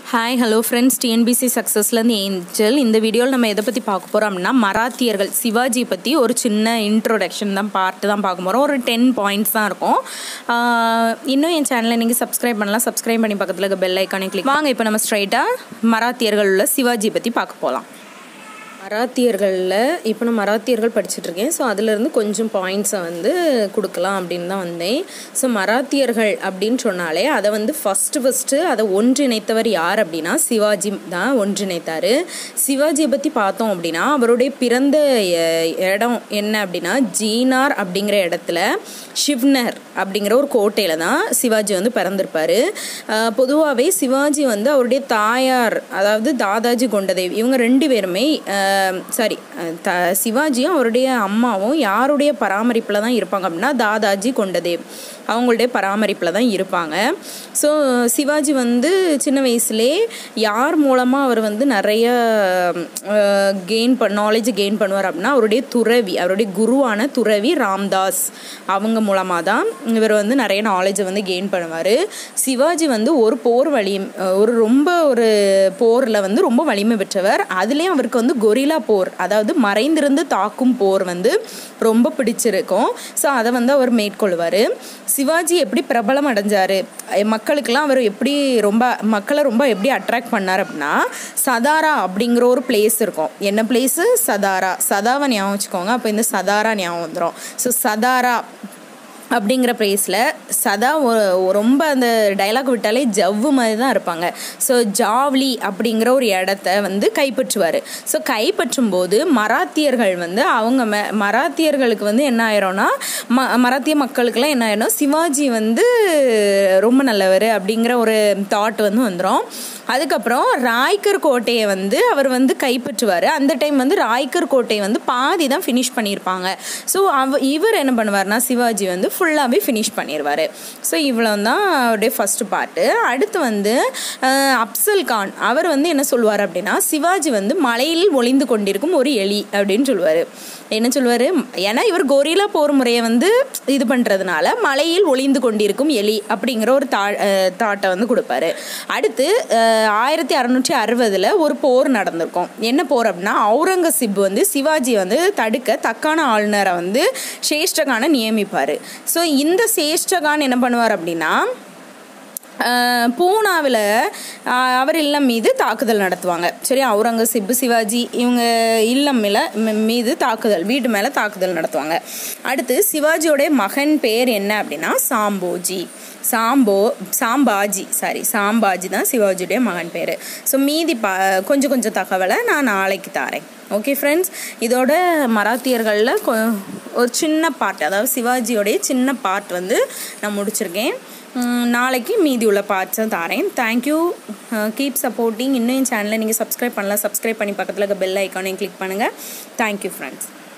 hi hello friends TNPSC சக்ஸஸ்லேருந்து Angel இந்த வீடியோவில் நம்ம எதை பற்றி பார்க்க போகிறோம் அப்படின்னா மராத்தியர்கள் சிவாஜி பற்றி ஒரு சின்ன இன்ட்ரோடக்ஷன் தான் பார்ட்டு தான் பார்க்க போகிறோம் ஒரு டென் பாயிண்ட்ஸ் தான் இருக்கும் ஆஹ் இன்னும் என் சேனலை நீங்கள் சப்ஸ்கிரைப் பண்ணலாம் சப்ஸ்கிரைப் பண்ணி பக்கத்தில் இருக்க பெல் ஐக்கானே கிளிக் வாங்க இப்போ நம்ம ஸ்ட்ரைட்டாக மராத்தியர்கள் உள்ள சிவாஜி பற்றி பார்க்க போகலாம் மராத்தியர்களில் இப்போ நான் மராத்தியர்கள் படிச்சுட்டு இருக்கேன் ஸோ அதுலேருந்து கொஞ்சம் பாயிண்ட்ஸை வந்து கொடுக்கலாம் அப்படின்னு தான் வந்தேன் ஸோ மராத்தியர்கள் அப்படின்னு சொன்னாலே அதை வந்து ஃபஸ்ட்டு ஃபஸ்ட்டு அதை ஒன்றிணைத்தவர் யார் அப்படின்னா சிவாஜி தான் ஒன்றிணைத்தார் சிவாஜியை பற்றி பார்த்தோம் அப்படின்னா அவருடைய பிறந்த அஹ், இடம் என்ன அப்படின்னா ஜீனார் அப்படிங்கிற இடத்துல ஷிவ்னர் அப்படிங்கிற ஒரு கோட்டையில் தான் சிவாஜி வந்து பிறந்திருப்பார் பொதுவாகவே சிவாஜி வந்து அவருடைய தாயார் அதாவது தாதாஜி கொண்டதேவ் இவங்க ரெண்டு பேருமே சாரி த சிவாஜியும் அவருடைய அம்மாவும் யாருடைய பராமரிப்பில் தான் இருப்பாங்க அப்படின்னா தாதாஜி கொண்டதேவ் அவங்களுடைய பராமரிப்பில் தான் இருப்பாங்க ஸோ சிவாஜி வந்து சின்ன வயசுலே யார் மூலமாக அவர் வந்து நிறைய கெயின் பண்ண நாலேஜ் கெயின் பண்ணுவார் அப்படின்னா அவருடைய துறவி அவருடைய குருவான துறவி ராம்தாஸ் அவங்க மூலமாக தான் இவர் வந்து நிறைய நாலேஜை வந்து கெயின் பண்ணுவார் சிவாஜி வந்து ஒரு போர் வலி ஒரு ரொம்ப ஒரு போரில் வந்து ரொம்ப வலிமை பெற்றவர் அதுலேயும் அவருக்கு வந்து கொரில்லா போர் அதாவது மறைந்திருந்து தாக்கும் போர் வந்து ரொம்ப பிடிச்சிருக்கும் ஸோ அதை வந்து அவர் மேற்கொள்வார் சிவாஜி எப்படி பிரபலம் அடைஞ்சார் மக்களுக்கெல்லாம் அவர் எப்படி ரொம்ப மக்களை ரொம்ப எப்படி அட்ராக்ட் பண்ணார் அப்படின்னா சதாரா அப்படிங்கிற ஒரு பிளேஸ் இருக்கும் என்ன பிளேஸு சதாரா சதாவை ஞாபகம் வச்சுக்கோங்க அப்போ இந்த சதாரா ஞாபகம் வந்துடும் ஸோ சதாரா அப்படிங்கிற ப்ளேஸில் சதா ஒ- ரொம்ப அந்த டைலாக் விட்டாலே ஜவ்வு மாதிரி தான் இருப்பாங்க ஸோ ஜாவ்லி அப்படிங்கிற ஒரு இடத்த வந்து கைப்பற்றுவார் ஸோ கைப்பற்றும் போது மராத்தியர்கள் வந்து அவங்க மே மராத்தியர்களுக்கு வந்து என்ன ஆயிரும்னா ம மராத்திய மக்களுக்கெல்லாம் என்ன ஆயிரும் சிவாஜி வந்து ரொம்ப நல்லவர் அப்படிங்கிற ஒரு தாட் வந்து வந்துடும் அதுக்கப்புறம் ராய்கர் கோட்டையை வந்து அவர் வந்து கைப்பற்றுவார் அந்த டைம் வந்து ராய்கர் கோட்டையை வந்து பாதி தான் ஃபினிஷ் பண்ணியிருப்பாங்க ஸோ அவ இவர் என்ன பண்ணுவார்னா சிவாஜி வந்து ஃபுல்லாகவே ஃபினிஷ் பண்ணிடுவார் ஸோ இவ்வளோ தான் அவருடைய ஃபஸ்ட்டு பார்ட்டு அடுத்து வந்து அஹ், அப்சல் கான் அவர் வந்து என்ன சொல்லுவார் அப்படின்னா சிவாஜி வந்து மலையில் ஒளிந்து கொண்டிருக்கும் ஒரு எலி அப்படின்னு சொல்லுவார் என்ன சொல்லுவார் ஏன்னா இவர் கொரில்லா போர் முறையை வந்து இது பண்ணுறதுனால மலையில் ஒளிந்து கொண்டிருக்கும் எலி அப்படிங்கிற ஒரு தா தாட்டை வந்து கொடுப்பாரு அடுத்து அஹ், ஆயிரத்தி அறநூற்றி அறுபதில் ஒரு போர் நடந்திருக்கும் என்ன போர் அப்படின்னா அவுரங்கசீப் வந்து சிவாஜி வந்து தடுக்க தக்கான ஆளுநரை வந்து சேஷ்டகானை நியமிப்பார் ஸோ இந்த சேஷ்டகான் என்ன பண்ணுவார் அப்படின்னா பூனாவில் அவர் இல்லம் மீது தாக்குதல் நடத்துவாங்க சரி அவுரங்கசீப் சிவாஜி இவங்க இல்லம் மேல ம- மீது தாக்குதல் வீட்டு மேலே தாக்குதல் நடத்துவாங்க அடுத்து சிவாஜியோடைய மகன் பேர் என்ன அப்படின்னா சாம்போஜி சாம்போ சாம்பாஜி சாரி சாம்பாஜி தான் சிவாஜியுடைய மகன் பேர் ஸோ மீதி ப கொஞ்சம் கொஞ்சம் தகவலை நான் நாளைக்கு தாரேன் ஓகே ஃப்ரெண்ட்ஸ் இதோட மராத்தியர்களில் கொ ஒரு சின்ன பார்ட் அதாவது சிவாஜியோடைய சின்ன பார்ட் வந்து நான் முடிச்சிருக்கேன் உம், நாளைக்கு மீதி உள்ள பார்ட்ஸும் தாரேன் தேங்க்யூ கீப் சப்போர்ட்டிங் இன்னும் என் சேனலை நீங்கள் சப்ஸ்கிரைப் பண்ணலாம் சப்ஸ்கிரைப் பண்ணி பக்கத்தில் இருக்க பெல் ஐக்கானையும் கிளிக் பண்ணுங்கள் தேங்க்யூ ஃப்ரெண்ட்ஸ்